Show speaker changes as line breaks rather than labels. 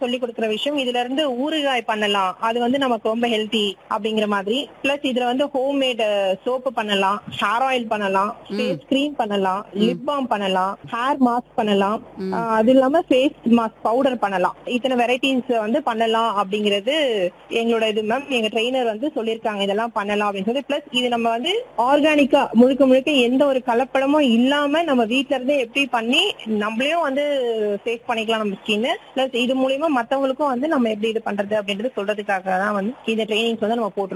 சொல்லி கொடுக்குற விஷயம் இதுல இருந்து ஊறுகாய் பண்ணலாம் அது வந்து நமக்கு ரொம்ப ஹெல்த்தி அப்படிங்கிற மாதிரி பிளஸ் இதுல வந்து ஹோம் மேட் சோப்பு பண்ணலாம் ஹேர் ஆயில் பண்ணலாம் ஃபேஸ் கிரீம் பண்ணலாம் லிப் பாம் பண்ணலாம் ஹேர் மாஸ்க் பண்ணலாம் ஆஹ் அது இல்லாம ஃபேஸ் மாஸ்க் பவுடர் பண்ணலாம் இத்தனை வெரைட்டிஸ் வந்து பண்ணலாம் அப்படிங்கிறது எங்களோட இது மேம் எங்க ட்ரெயினர் வந்து சொல்லியிருக்காங்க இதெல்லாம் பண்ணலாம் அப்படின்னு சொல்லி பிளஸ் இது நம்ம வந்து ஆர்கானிக்கா முழுக்க முழுக்க எந்த ஒரு கலப்படமும் இல்லாம நம்ம வீட்ல இருந்தே எப்படி பண்ணி நம்மளையும் வந்து சேஃப் பண்ணிக்கலாம் நம்ம ஸ்கின் பிளஸ் இது மூலியமா மத்தவங்களுக்கும் வந்து நம்ம எப்படி இது பண்றது அப்படின்றது சொல்றதுக்காக தான் வந்து இந்த ட்ரைனிங்ஸ் வந்து நம்ம போட்டிருக்கோம்